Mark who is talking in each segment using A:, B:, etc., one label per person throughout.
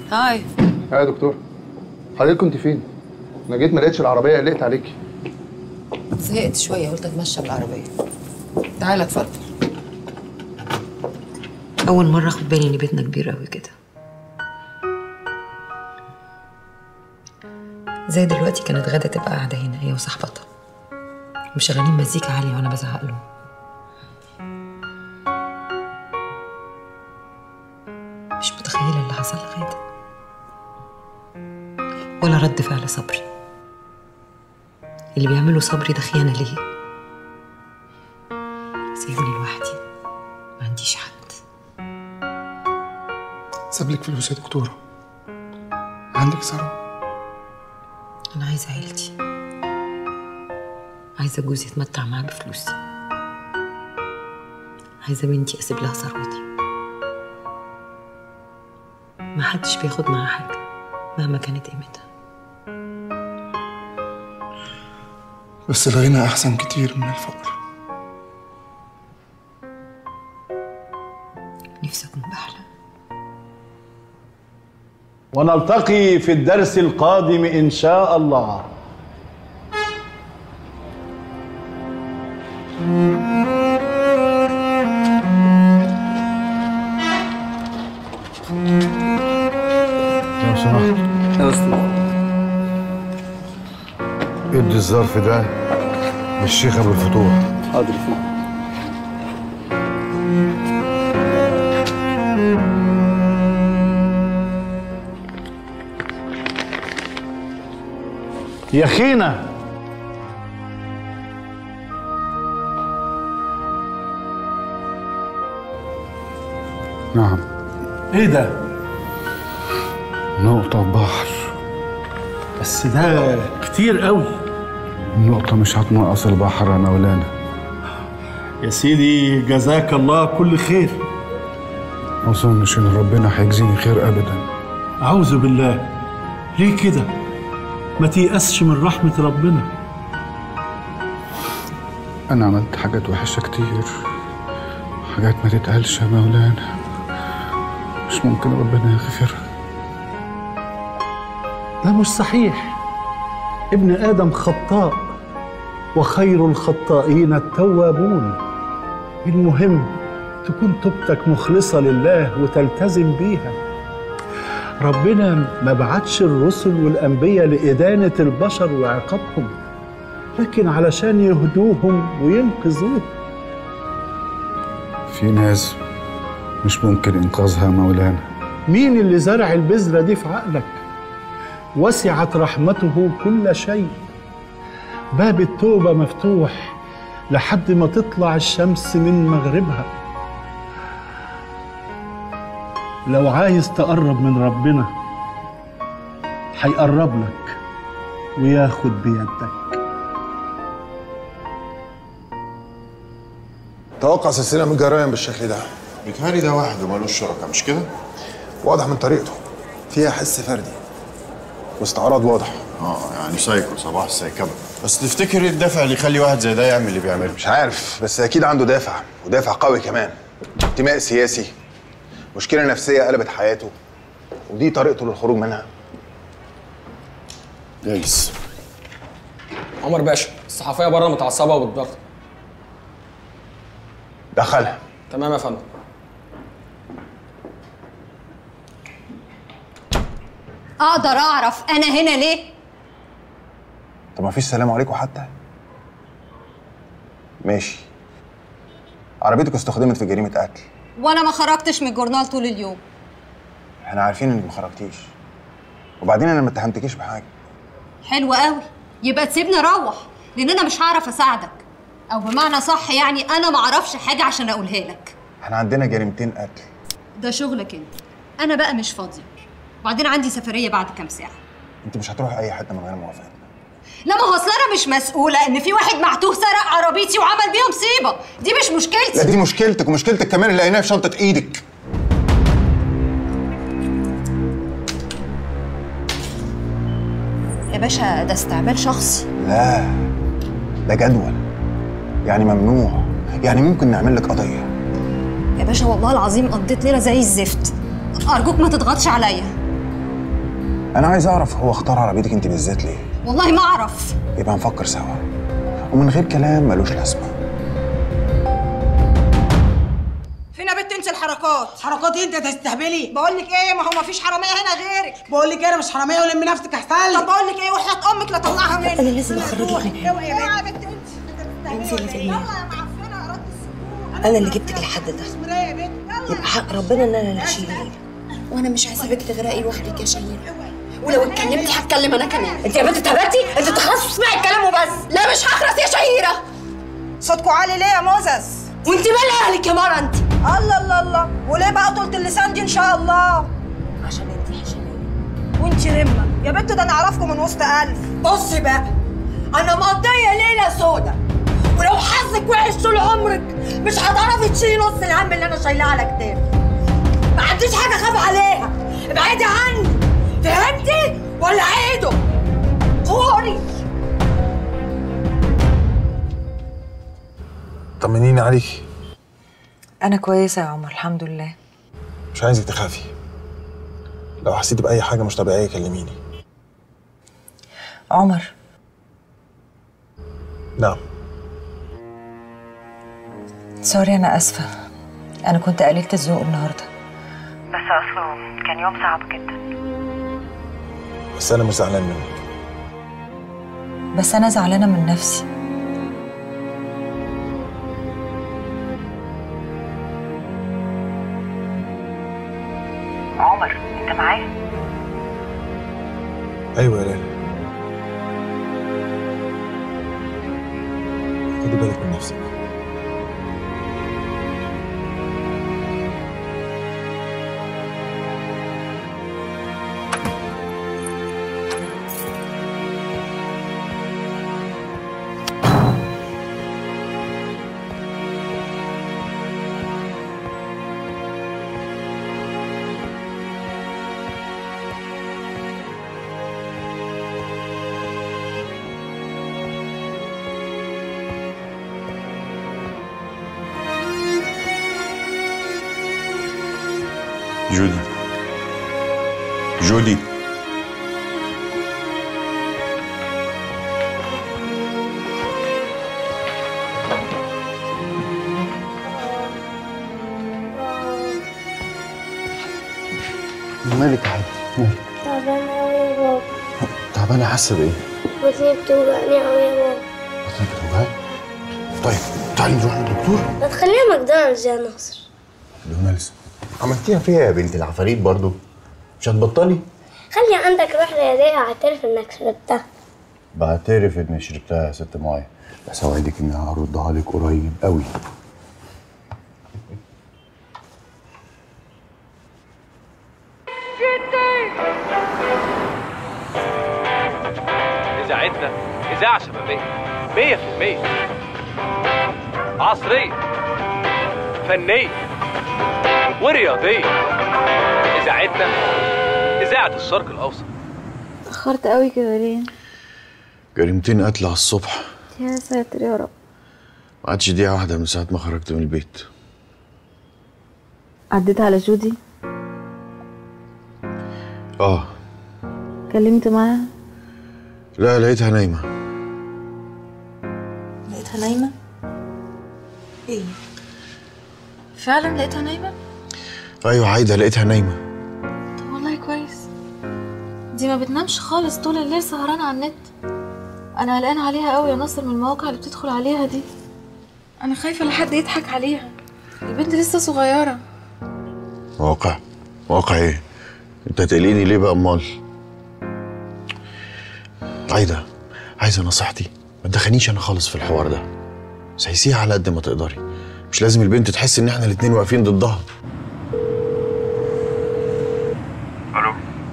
A: هاي
B: يا دكتور حضرتك كنت فين؟ انا جيت ما لقيتش العربيه قلقت عليكي
A: زهقت شويه قلت اتمشى بالعربيه تعالى اتفضل اول مره اخد بالي ان بيتنا كبير قوي كده زي دلوقتي كانت غدا تبقى قاعده هنا هي وصاحبتها مشغلين مزيكا عاليه وانا بزعق لهم مش متخيله اللي حصل لغاده ولا رد فعل صبري اللي بيعمله صبري ده خيانه ليه سيبني لوحدي ما عنديش حد
B: ساب لك فلوس يا دكتوره عندك ثروه
A: انا عايزه عيلتي عايزه جوزي يتمتع معاه بفلوسي عايزه بنتي اسيب لها ثروتي ما حدش بياخد معاها حاجه مهما كانت قيمتها
B: بس الغنى احسن كتير من الفقر
A: نفسي اكون بحلم
C: ونلتقي في الدرس القادم إن شاء الله
D: لو سمحت
E: يا أستاذ
D: ادي الظرف ده للشيخ ابو الفتوح
E: حاضر يا فندم
C: يا خينا
D: نعم
C: ايه ده
D: نقطة في بحر
C: بس ده كتير قوي
D: النقطة مش هتنقص البحر يا مولانا
C: يا سيدي جزاك الله كل خير
D: ما اظنش ان ربنا هيجزيني خير ابدا
C: أعوذ بالله ليه كده ما تيأسش من رحمة ربنا
D: انا عملت حاجات وحشة كتير حاجات ما تتقالش يا مولانا مش ممكن ربنا يغفرها
C: ده مش صحيح ابن آدم خطاء وخير الخطائين التوابون المهم تكون توبتك مخلصة لله وتلتزم بيها ربنا ما بعتش الرسل والأنبياء لإدانة البشر وعقابهم لكن علشان يهدوهم وينقذوهم
D: في ناس مش ممكن انقاذها يا مولانا
C: مين اللي زرع البذرة دي في عقلك وسعت رحمته كل شيء باب التوبة مفتوح لحد ما تطلع الشمس من مغربها لو عايز تقرب من ربنا هيقرب لك وياخد بيدك
F: توقع سلسلة من الجرائم بالشكل ده
G: بيتهيألي ده واحد ومالوش شركاء مش كده؟
F: واضح من طريقته فيها حس فردي واستعراض واضح
G: اه يعني سايكو صباح السيكبة بس تفتكر ايه الدافع اللي يخلي واحد زي ده يعمل اللي بيعمله؟
F: مش عارف بس اكيد عنده دافع ودافع قوي كمان انتماء سياسي مشكلة نفسية قلبت حياته ودي طريقته للخروج منها
G: جايز
E: عمر باشا الصحفيه بره متعصبه وبتضغط
F: دخلها
E: تمام يا فندم
H: اقدر اعرف انا هنا ليه
F: طب ما فيش سلام عليكم حتى ماشي عربيتك استخدمت في جريمة قتل
H: وانا ما خرجتش من الجورنال طول اليوم
F: احنا عارفين انك ما خرجتيش وبعدين انا ما اتهمتكيش بحاجة
H: حلو قوي يبقى تسيبني اروح لان انا مش هعرف اساعدك او بمعنى صح يعني انا ما اعرفش حاجه عشان اقولها لك
F: احنا عندنا جريمتين قتل
H: ده شغلك انت انا بقى مش فاضيه وبعدين عندي سفريه بعد كام ساعه
F: انت مش هتروحي اي حتة من غير موافقتنا
H: لا ما هو اصل انا مش مسؤوله ان في واحد معتوه سرق عربيتي وعمل بيها مصيبه دي مش
F: لا
H: مشكلتي
F: دي مشكلتك ومشكلتك كمان اللي لقيناها في شنطة ايدك
H: يا باشا ده استعمال شخصي
F: لا ده جدول يعني ممنوع يعني ممكن نعمل لك قضية
H: يا باشا والله العظيم قضيت ليله زي الزفت ارجوك ما تضغطش عليا
F: انا عايز اعرف هو اختار عربيتك انت بالذات ليه
H: والله ما اعرف
F: يبقى نفكر سوا ومن غير كلام ملوش لازمه
I: فين يا بنت انت الحركات
J: حركات انت تستهبلي
I: بقول لك ايه ما هو ما فيش حراميه هنا غيرك
J: بقول لك انا مش حراميه ولم نفسك احسن
I: طب بقول لك ايه وحياه امك لا طلعها مني
A: انا لازم اخرجك من هنا
I: اوعي يا بنت انت
A: انت اللي في
I: يلا
A: دماغك.
I: يا معفنه يا رد السكون
A: انا اللي جبتك لحد ده
I: اسمريه يا بنت يلا
A: يبقى حق ربنا ان انا اللي اشيل الليله
H: وانا مش هسيبك تغرقي لوحدك يا شهيره ولو اتكلمتي هتكلم انا كمان
A: انت يا بنت اتهبلتي انت تخصص تسمعي الكلام وبس
H: لا مش هخرس يا شهيره
I: صوتكوا عالي ليه يا موزس
H: وانت مال اهلك يا مره انت
I: الله الله الله وليه بقى طولة اللسان دي ان شاء الله
A: عشان انت حشميه
I: وانت رمه يا بنت ده انا اعرفكم من وسط الف
H: بصي بقى انا مقضيه ليله سودا ولو حظك وحش طول عمرك مش هتعرفي تشيلي نص الهم اللي انا شايلاه على كتافي ما عنديش حاجه اخاف عليها ابعدي عني فهمتي ولا عيده غوري
F: طمنيني عليكي
A: انا كويسه يا عمر الحمد لله
F: مش عايزك تخافي لو حسيتي باي حاجه مش طبيعيه كلميني
A: عمر
F: نعم
A: سوري انا اسفه انا كنت قليلة الذوق النهارده
K: بس اصله كان يوم صعب جدا
F: بس انا مش زعلان منك
A: بس انا زعلانه من نفسي
K: عمر انت معايا
F: ايوه يا ليلى خدي بالك من نفسك
G: جودي جودي
D: مالك يا حبيبتي مالك
L: تعبانة أوي يا بابا
D: تعبانه حاسه بايه؟
L: بطني بتوجعني أوي يا بابا
D: بطنك بتوجعك؟ طيب تعالي نروح للدكتور
L: ما تخليها ماكدونالدز يا ناصر
D: دونالدز
G: عملتيها فيها يا بنت العفاريت برضو مش هتبطلي
L: خلي عندك روح رياضية واعترف إنك شربتها
G: بعترف اني شربتها يا ست معايا
D: بس اوعدك اني هردها لك قريب قوي
M: إذاعتنا إذاعة شبابية مية في المية عصرية فنية ورياضية إذاعتنا إذاعة الشرق الأوسط
N: اتأخرت قوي كده ليه؟
G: جريمتين قتل على الصبح
N: يا ساتر يا رب
G: ما عادش دقيقة واحدة من ساعة ما خرجت من البيت
N: عديت على جودي
G: اه
N: كلمت معاها
G: لا لقيتها نايمة
A: لقيتها نايمه ايه فعلا لقيتها نايمه
G: ايوه عايدة لقيتها نايمة
N: طب والله كويس دي ما بتنامش خالص طول الليل سهرانة على النت انا قلقانة عليها قوي يا ناصر من المواقع اللي بتدخل عليها دي انا خايفة لحد يضحك عليها البنت لسه صغيرة
G: واقع واقع ايه انت هتقلقني ليه بقى امال عايدة عايزة نصيحتي ما تدخلنيش انا خالص في الحوار ده سيسيها على قد ما تقدري مش لازم البنت تحس ان احنا الاتنين واقفين ضدها
F: الو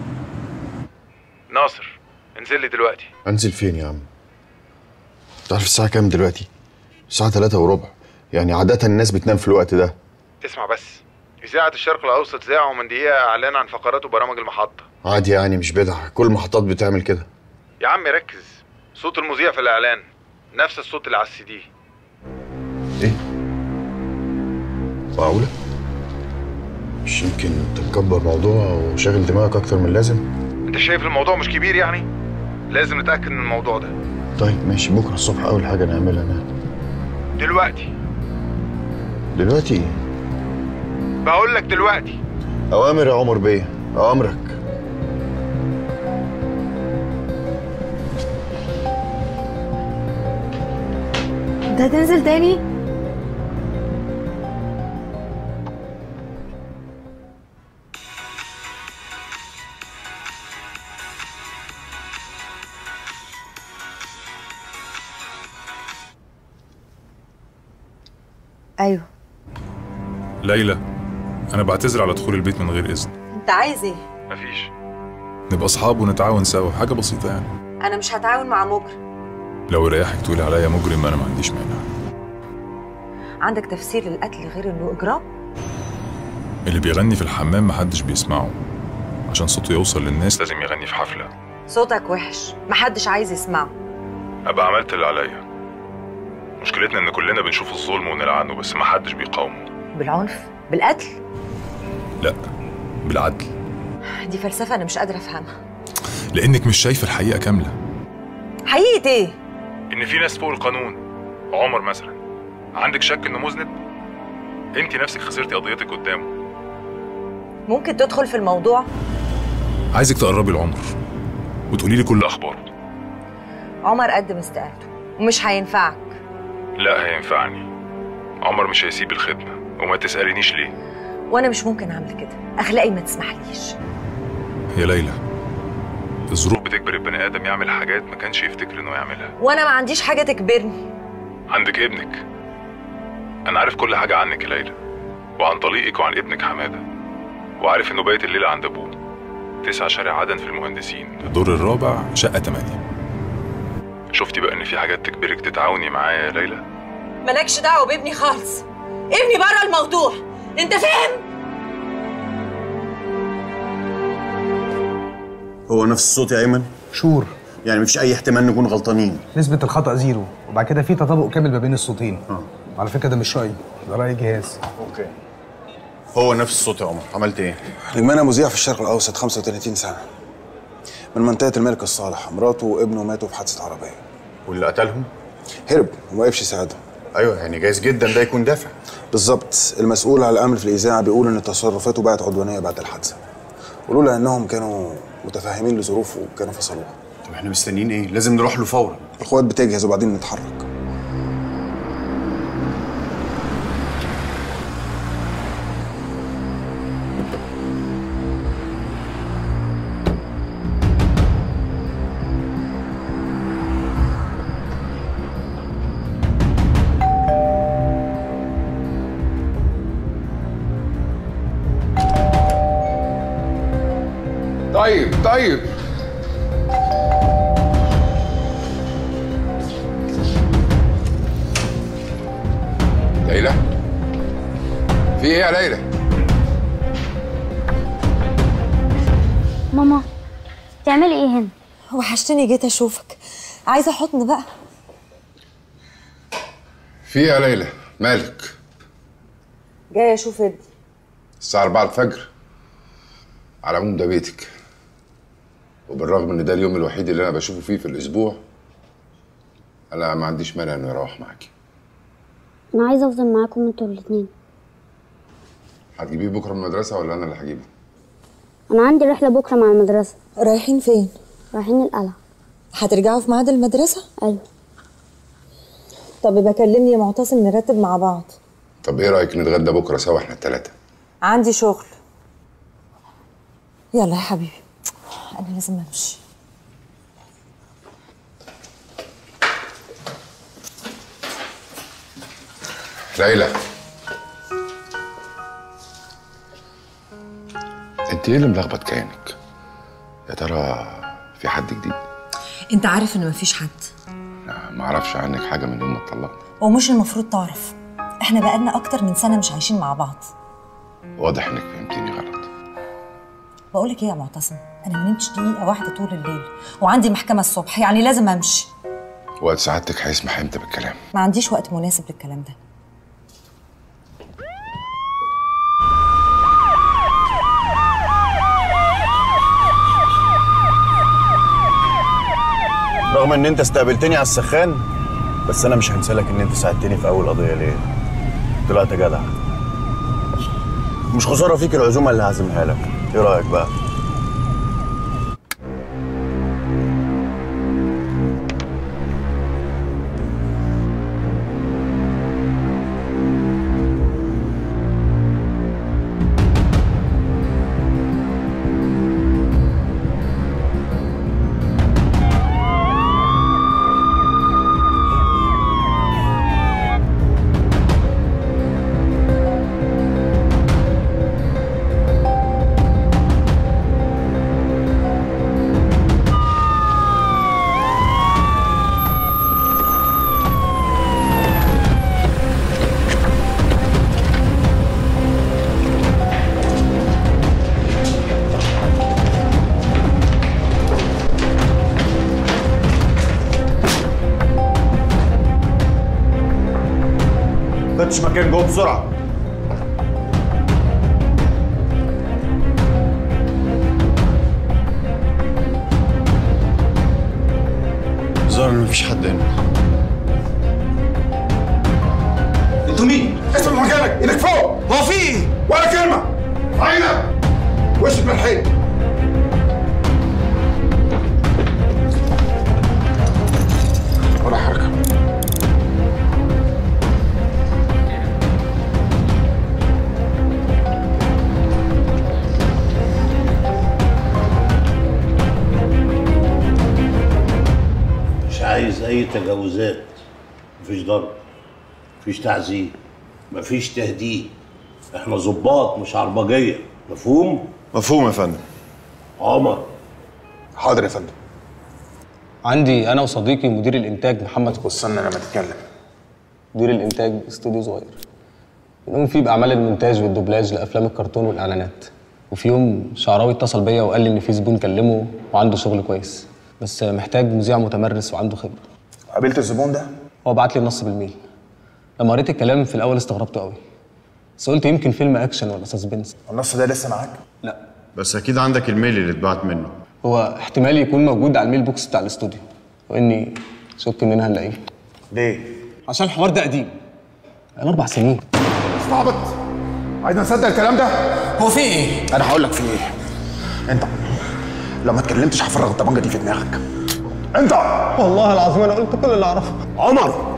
F: ناصر انزل لي دلوقتي
G: انزل فين يا عم تعرف الساعة كام دلوقتي الساعة تلاتة وربع يعني عادة الناس بتنام في الوقت ده
F: اسمع بس إذاعة الشرق الأوسط ذاعوا من دقيقة إعلان عن فقرات وبرامج المحطة
G: عادي يعني مش بدعة كل المحطات بتعمل كده
F: يا عم ركز صوت المذيع في الإعلان نفس الصوت اللي على السي دي
G: معقولة؟ مش يمكن انت مكبر موضوع وشاغل دماغك اكتر من اللازم؟
F: انت شايف الموضوع مش كبير يعني لازم نتاكد من الموضوع ده
G: طيب ماشي بكره الصبح اول حاجه نعملها انا
F: دلوقتي
G: دلوقتي ايه
F: بقول لك دلوقتي
G: اوامر يا عمر بيه اوامرك
N: انت هتنزل تاني
H: ايوه
O: ليلى انا بعتذر على دخول البيت من غير اذن
H: انت عايز ايه
O: مفيش نبقى اصحاب ونتعاون سوا حاجه بسيطه يعني
H: انا مش هتعاون مع مجرم
O: لو يريحك تقولي عليا مجرم انا ما عنديش مانع
H: عندك تفسير للقتل غير انه اجرام
O: اللي بيغني في الحمام محدش بيسمعه عشان صوته يوصل للناس لازم يغني في حفله
H: صوتك وحش محدش عايز يسمعه
O: ابقى عملت اللي عليا مشكلتنا ان كلنا بنشوف الظلم ونلعنه بس محدش بيقاومه
H: بالعنف بالقتل
O: لا بالعدل
H: دي فلسفه انا مش قادره افهمها
O: لانك مش شايفه الحقيقه كامله
H: حقيقه ايه
O: ان في ناس فوق القانون عمر مثلا عندك شك انه مذنب انت نفسك خسرتي قضيتك قدامه
H: ممكن تدخل في الموضوع
O: عايزك تقربي العمر وتقولي لي كل اخباره
H: عمر قدم استقالته ومش هينفعك
O: لا هينفعني عمر مش هيسيب الخدمه وما تسالينيش ليه
H: وانا مش ممكن اعمل كده اخلاقي ما تسمحليش
O: يا ليلى الظروف بتجبر البني ادم يعمل حاجات ما كانش يفتكر انه يعملها
H: وانا ما عنديش حاجه تجبرني
O: عندك ابنك انا عارف كل حاجه عنك يا ليلى وعن طليقك وعن ابنك حماده وعارف انه بايت الليله عند ابوه تسعة شارع عدن في المهندسين الدور الرابع شقه 8 شفتي بقى ان في حاجات تجبرك تتعاوني معايا يا ليلى
H: مالكش دعوه بابني خالص ابني بره الموضوع انت فاهم
G: هو نفس الصوت يا ايمن
P: شور
G: يعني مفيش اي احتمال نكون غلطانين
P: نسبة الخطأ زيرو وبعد كده في تطابق كامل ما بين الصوتين على فكرة ده مش رأيي ده رأي جهاز
G: اوكي هو نفس الصوت يا عمر عملت ايه
F: نجمانة مذيع في الشرق الأوسط 35 سنة من منطقة الملك الصالح مراته وابنه ماتوا في حادثة عربية
G: واللي قتلهم
F: هرب وما وقفش يساعدهم
G: ايوه يعني جايز جدا ده يكون دافع
F: بالظبط المسؤول على الأمر في الإذاعة بيقول إن تصرفاته بقت عدوانية بعد الحادثة ولولا إنهم كانوا متفاهمين لظروفه كانوا فصلوها
G: طب احنا مستنيين ايه لازم نروح له فورا
F: القوات بتجهز وبعدين نتحرك
B: طيب طيب ليلى في ايه يا ليلى
L: ماما بتعملي ايه هنا
H: وحشتني جيت اشوفك عايزه حضن بقى
B: في ايه يا ليلى مالك
H: جايه اشوف ابني
B: الساعة 4 الفجر على العموم ده بيتك وبالرغم ان ده اليوم الوحيد اللي انا بشوفه فيه في الاسبوع انا ما عنديش مانع انه يروح معاكي
L: انا عايزه افضل معاكم انتوا الاتنين
B: هتجيبيه بكره من المدرسه ولا انا اللي هجيبه
L: انا عندي رحله بكره مع المدرسه
H: رايحين فين
L: رايحين القلعه
H: هترجعوا في ميعاد المدرسه
L: ايوه
H: طب يبقى كلمني يا معتصم نرتب مع بعض
B: طب ايه رايك نتغدى بكره سوا احنا الثلاثه
H: عندي شغل يلا يا حبيبي انا لازم امشي
B: ليلى انت ايه اللي ملخبط كيانك يا ترى في حد جديد
H: انت عارف ان مفيش حد
B: لا ما اعرفش عنك حاجه من يوم ما اتطلقنا
H: ومش المفروض تعرف احنا بقالنا اكتر من سنه مش عايشين مع بعض
B: واضح انك فهمتيني غلط
H: بقولك ايه يا معتصم انا ما نمتش دقيقه واحده طول الليل وعندي محكمه الصبح يعني لازم امشي
B: وقت سعادتك هيسمح امتى بالكلام
H: ما عنديش وقت مناسب للكلام ده
G: رغم ان انت استقبلتني على السخان بس انا مش هنسى لك ان انت ساعدتني في اول قضيه ليه طلعت جدع مش خساره فيك العزومه اللي هعزمها لك ايه رايك بقى فتش مكان جوه بسرعه ظهر ان مفيش حد هنا
F: انتوا مين؟ اسم مكانك ايدك فوق هو في ايه؟ ولا كلمة عينك وشك من الحيط ولا حركة
Q: مش عايز اي تجاوزات مفيش ضرب مفيش تعذيب مفيش تهديد احنا ظباط مش عربجيه مفهوم
G: مفهوم يا فندم
Q: عمر
F: حاضر يا فندم
E: عندي انا وصديقي مدير الانتاج محمد كوس
F: استنى لما تتكلم
E: مدير الانتاج استوديو صغير بنقوم فيه باعمال المونتاج والدوبلاج لافلام الكرتون والاعلانات وفي يوم شعراوي اتصل بيا وقال لي ان في زبون كلمه وعنده شغل كويس بس محتاج مذيع متمرس وعنده خبره
F: قابلت الزبون ده؟
E: هو بعت لي النص بالميل لما قريت الكلام في الاول استغربت قوي بس قلت يمكن فيلم اكشن ولا سسبنس
F: النص ده لسه معاك؟
E: لا
G: بس اكيد عندك الميل اللي اتبعت منه
E: هو احتمال يكون موجود على الميل بوكس بتاع الاستوديو واني شك اننا هنلاقيه
F: ليه؟
E: عشان الحوار ده قديم بقى اربع سنين
F: استعبط عايز نصدق الكلام ده؟
E: هو في ايه؟
F: انا هقول لك في ايه انت لو ما اتكلمتش هفرغ الطبنجه دي في دماغك انت
E: والله العظيم انا قلت كل اللي اعرفه
F: عمر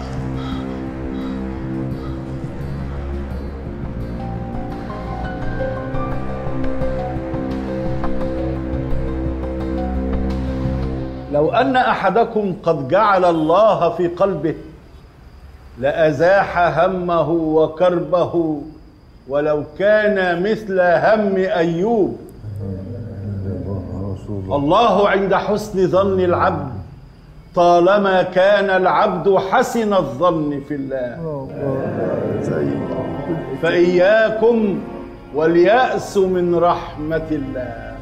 C: لو أن أحدكم قد جعل الله في قلبه لأزاح همه وكربه ولو كان مثل هم أيوب الله عند حسن ظن العبد طالما كان العبد حسن الظن في الله فإياكم واليأس من رحمة الله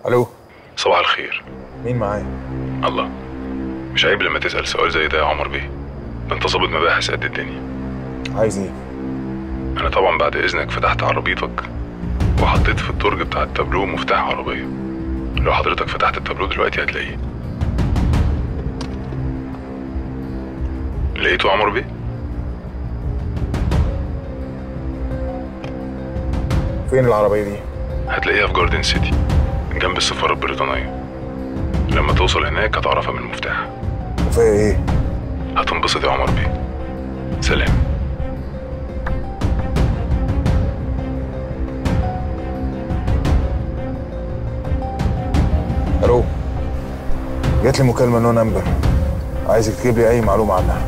F: الو
O: صباح الخير
F: مين معايا
O: الله مش عيب لما تسأل سؤال زي ده يا عمر بيه ده انت ظابط مباحث قد الدنيا
F: عايز ايه
O: انا طبعا بعد اذنك فتحت عربيتك وحطيت في الدرج بتاع التابلو مفتاح عربية لو حضرتك فتحت التابلو دلوقتي هتلاقيه لقيته يا عمر بيه
F: فين العربيه دي
O: هتلاقيها في جاردن سيتي جنب السفارة البريطانية لما توصل هناك هتعرفها من المفتاح
F: وفيها ايه
O: هتنبسط يا عمر بيه سلام
F: الو جات لي مكالمه نو نمبر عايزك تجيب لي اي معلومه عنها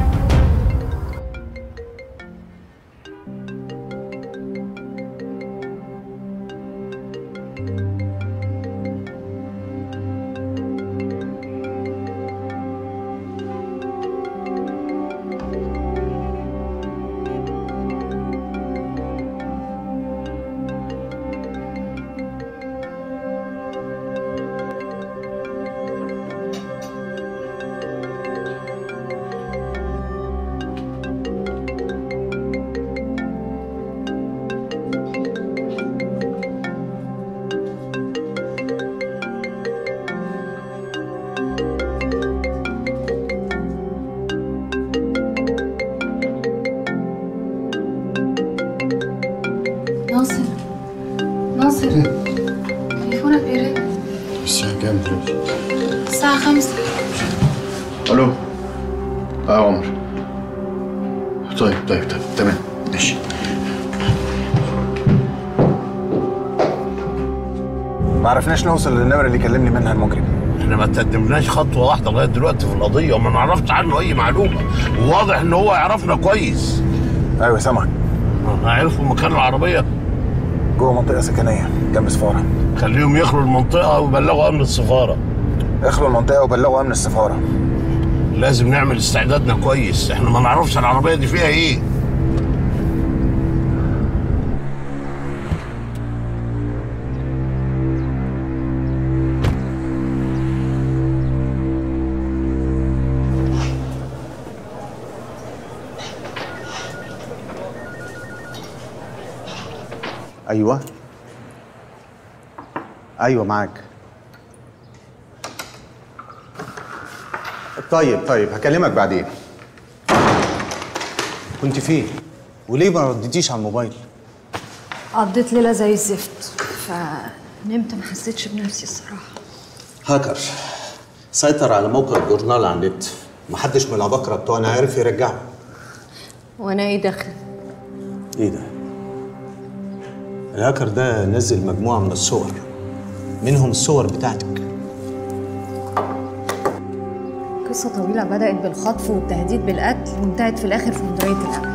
N: ناصر ناصر تليفونك بيرن
G: الساعة كام دلوقتي؟
N: الساعة خمسة
G: الو اه يا عمر طيب طيب طيب تمام ماشي
F: ما عرفناش نوصل للنمره اللي كلمني منها المجرم
Q: احنا ما تقدمناش خطوه واحده لغايه دلوقتي في القضيه وما نعرفش عنه اي معلومه وواضح ان هو يعرفنا كويس
F: ايوه سامعك
Q: عرفوا مكان العربيه
F: جوه منطقه سكنيه جنب سفاره
Q: خليهم يخلوا المنطقه ويبلغوا امن السفاره
F: اخلوا المنطقه وبلغوا امن السفاره
Q: لازم نعمل استعدادنا كويس احنا ما نعرفش العربيه دي فيها ايه
R: ايوه ايوه معاك طيب طيب هكلمك بعدين كنت فين وليه ما رديتيش على الموبايل
I: قضيت ليلة زي الزفت فنمت ما حسيتش بنفسي الصراحة
R: هاكر سيطر على موقع الجورنال على النت محدش من العباقرة بتوعنا عارف يرجعه
I: وانا ايه دخل
R: ايه ده الهاكر ده نزل مجموعة من الصور منهم الصور بتاعتك
I: قصة طويلة بدأت بالخطف والتهديد بالقتل وانتهت في الآخر في مديرية الأمن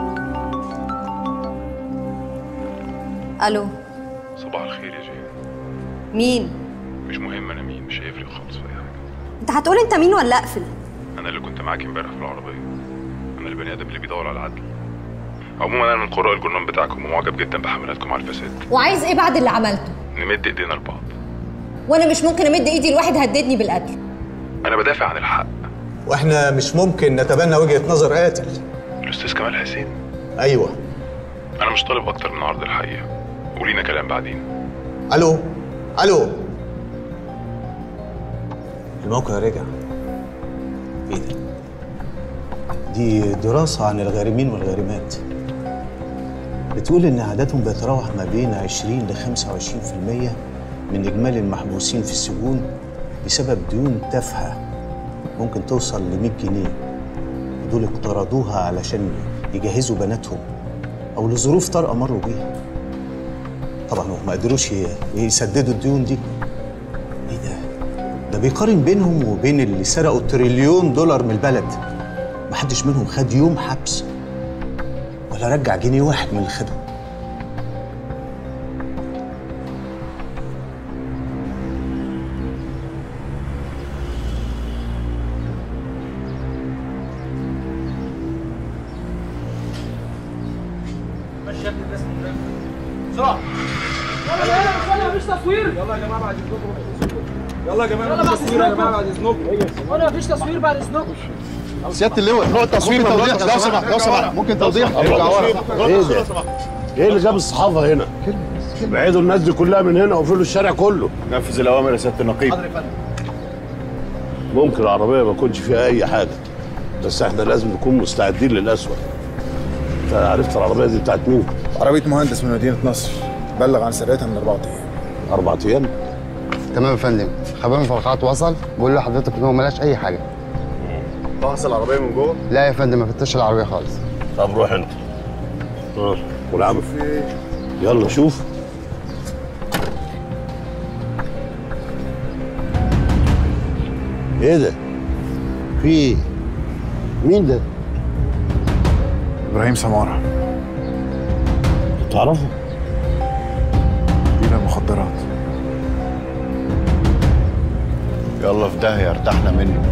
I: ألو
O: صباح الخير يا جيهان
I: مين؟
O: مش مهم انا مين مش هيفرق خالص في اي حاجه
I: أنت هتقول أنت مين ولا أقفل؟
O: انا اللي كنت معاك امبارح في العربيه انا البني ادم اللي بيدور على العدل عموما انا من قراء الجرنان بتاعكم ومعجب جدا بحملاتكم على الفساد
I: وعايز إيه بعد اللي عملته؟
O: نمد ايدينا لبعض
I: وأنا مش ممكن أمد إيدي لواحد هددني بالقتل
O: انا بدافع عن الحق
R: واحنا مش ممكن نتبنى وجهة نظر قاتل
O: الاستاذ كمال حسين
R: ايوه
O: انا مش طالب اكتر من عرض الحقيقه ولينا كلام بعدين
R: الو الو الموقع رجع ايه ده دي دراسة عن الغارمين والغارمات بتقول إن عددهم بيتراوح ما بين 20 ل 25% من إجمالي المحبوسين في السجون بسبب ديون تافهة ممكن توصل ل 100 جنيه ودول اقترضوها علشان يجهزوا بناتهم أو لظروف طارئة مروا بيها طبعا هم ما قدروش ي- يسددوا الديون دي ايه ده ده بيقارن بينهم وبين اللي سرقوا تريليون دولار من البلد محدش منهم خد يوم حبس ولا رجع جنيه واحد من اللي خده
Q: مشاكل الناس بسرعه
S: مفيش تصوير يلا يا جماعه بعد اذنكم يلا يا جماعه مفيش تصوير يا جماعه بعد اذنكم وانا مفيش تصوير بعد اذنكم
G: سياده اللواء نوع التصوير توضيح لو سمحت لو سمحت ممكن توضيح ايه ده؟ ايه اللي جاب الصحافه هنا؟ بعيدوا الناس دي كلها من هنا وقفلوا الشارع كله نفذ الاوامر يا سياده النقيب ممكن العربيه ما يكونش فيها اي حاجه بس احنا لازم نكون مستعدين للاسوء انت عرفت العربيه دي بتاعت مين؟
F: عربيه مهندس من مدينه نصر بلغ عن سرقتها من اربع ايام
G: اربع ايام؟
T: تمام يا فندم خبير المفرقعات وصل بقول لحضرتك ان هو ملاش اي حاجه
G: فحص العربيه من جوه؟
T: لا يا فندم ما فتش العربيه خالص
G: طب روح انت اه والعمل يلا شوف ايه ده؟ في ايه؟ مين ده؟
F: ابراهيم سماره
G: تعرفه؟
F: دينا المخدرات
G: يلا في داهيه ارتحنا منه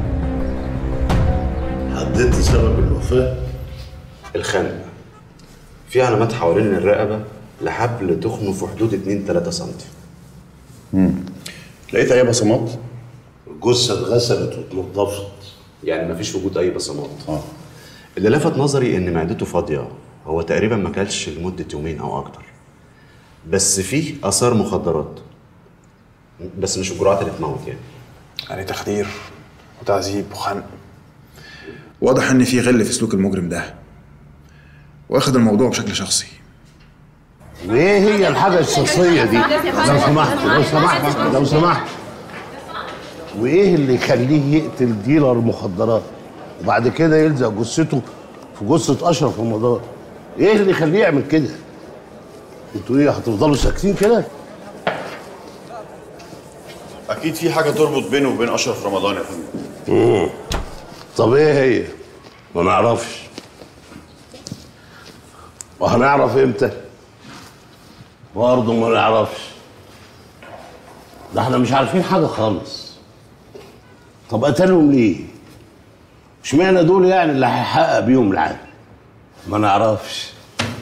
G: حددت سبب الوفاه
R: الخنق في علامات حوالين الرقبه لحبل تخنه في حدود 2 3 سم
G: امم لقيت اي بصمات؟ الجثه اتغسلت واتنضفت
R: يعني مفيش وجود اي بصمات اه اللي لفت نظري ان معدته فاضيه هو تقريبا ما كلش لمده يومين او اكتر بس فيه اثار مخدرات بس مش الجرعات اللي تموت يعني
F: يعني تخدير وتعذيب وخنق واضح ان في غل في سلوك المجرم ده واخد الموضوع بشكل شخصي
G: وايه هي الحاجه الشخصيه دي؟ لو سمحت لو سمحت لو سمحت وايه اللي يخليه يقتل ديلر مخدرات وبعد كده يلزق جثته في جثه اشرف رمضان ايه اللي يخليه يعمل كده انتوا ايه هتفضلوا ساكتين كده
U: اكيد في حاجه تربط بينه وبين اشرف رمضان يا فندم
G: امم طب ايه هي ما نعرفش وهنعرف امتى برضه ما نعرفش ده احنا مش عارفين حاجه خالص طب قتلهم ليه اشمعنى دول يعني اللي هيحقق بيهم العدل ما نعرفش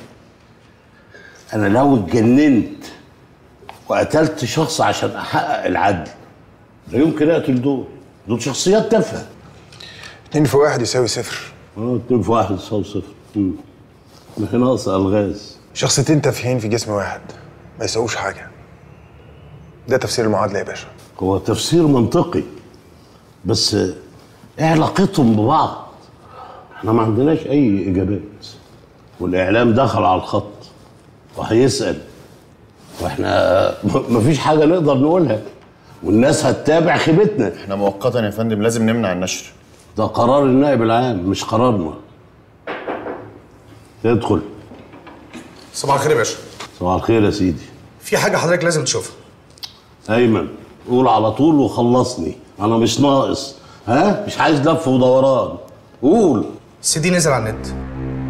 G: انا لو اتجننت وقتلت شخص عشان احقق العدل لا يمكن اقتل دول دول شخصيات تافهه
F: اتنين في واحد يساوي صفر
G: اه اتنين في واحد يساوي صفر مم. ما هي ناقصه الغاز
F: شخصيتين تافهين في جسم واحد ما يساووش حاجه ده تفسير المعادله يا باشا
G: هو تفسير منطقي بس ايه علاقتهم ببعض احنا ما عندناش اي اجابات والاعلام دخل على الخط وهيسال واحنا م- مفيش حاجه نقدر نقولها والناس هتتابع خيبتنا
U: احنا مؤقتا يا فندم لازم نمنع النشر
G: ده قرار النائب العام مش قرارنا ادخل
F: صباح الخير يا باشا
G: صباح الخير يا سيدي
F: في حاجه حضرتك لازم تشوفها
G: ايمن قول على طول وخلصني انا مش ناقص ها مش عايز لف ودوران قول
F: السي دي نزل على النت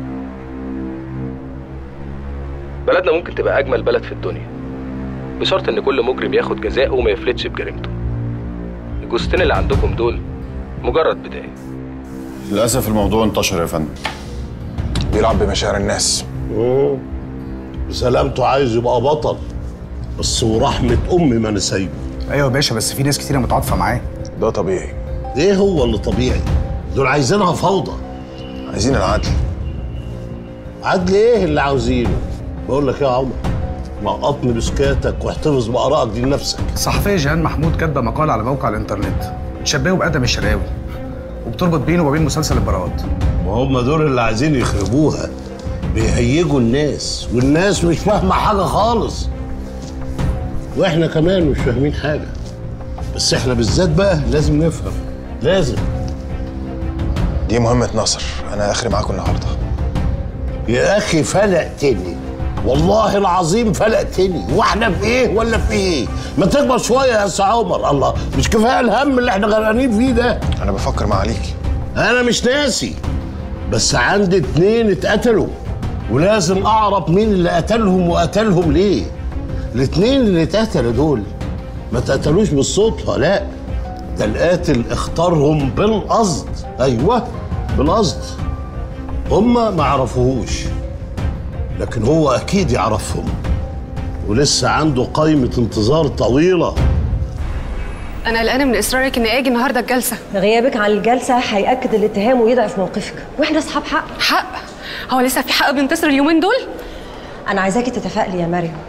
M: بلدنا ممكن تبقى أجمل بلد في الدنيا بشرط إن كل مجرم ياخد جزاءه وما يفلتش بجريمته الجثتين اللي عندكم دول مجرد بداية
U: للاسف الموضوع انتشر يا فندم
F: بيلعب بمشاعر الناس
G: مم. بسلامته عايز يبقى بطل بس ورحمة أمي ما أنا سايبه
P: ايوه يا باشا بس في ناس كتيره متعاطفه معاه
F: ده طبيعي
G: إيه هو اللي طبيعي؟ دول عايزينها فوضى
F: عايزين العدل
G: عدل إيه اللي عاوزينه؟ بقول لك إيه يا عمر لقطني بسكاتك واحتفظ بآرائك دي لنفسك
P: الصحفيه جيهان محمود كاتبه مقال على موقع الانترنت تشبهه بادم الشراوي وبتربط بينه وبين مسلسل البراءات
G: ما هم دول اللي عايزين يخربوها بيهيجوا الناس والناس مش فاهمة حاجة خالص واحنا كمان مش فاهمين حاجة بس احنا بالذات بقى لازم نفهم لازم
F: دي مهمه نصر انا اخري معاكم النهارده
G: يا اخي فلقتني والله العظيم فلقتني واحنا في ايه ولا في ايه ما تكبر شويه يا سي عمر الله مش كفايه الهم اللي احنا غرقانين فيه ده
F: انا بفكر مع عليك
G: انا مش ناسي بس عندي اتنين اتقتلوا ولازم اعرف مين اللي قتلهم وقتلهم ليه الاتنين اللي اتقتلوا دول ما اتقتلوش بالصدفه لا ده القاتل اختارهم بالقصد ايوه بالقصد هما ما عرفوهوش لكن هو اكيد يعرفهم ولسه عنده قائمة انتظار طويلة
J: انا قلقانه من اصرارك اني اجي النهارده الجلسه
V: غيابك عن الجلسه هياكد الاتهام ويضعف موقفك واحنا اصحاب حق
J: حق هو لسه في حق بينتصر اليومين دول
V: انا عايزاكي تتفائلي يا مريم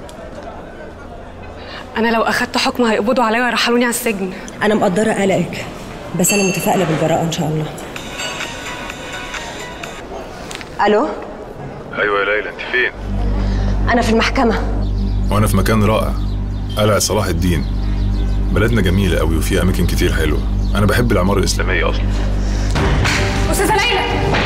J: انا لو اخدت حكم هيقبضوا عليا ويرحلوني على السجن
V: انا مقدره قلقك بس انا متفائله بالبراءه ان شاء الله الو
O: ايوه يا ليلى انت فين
V: انا في المحكمه
O: وانا في مكان رائع قلعه صلاح الدين بلدنا جميله قوي وفيها اماكن كتير حلوه انا بحب العماره الاسلاميه اصلا
J: استاذه ليلى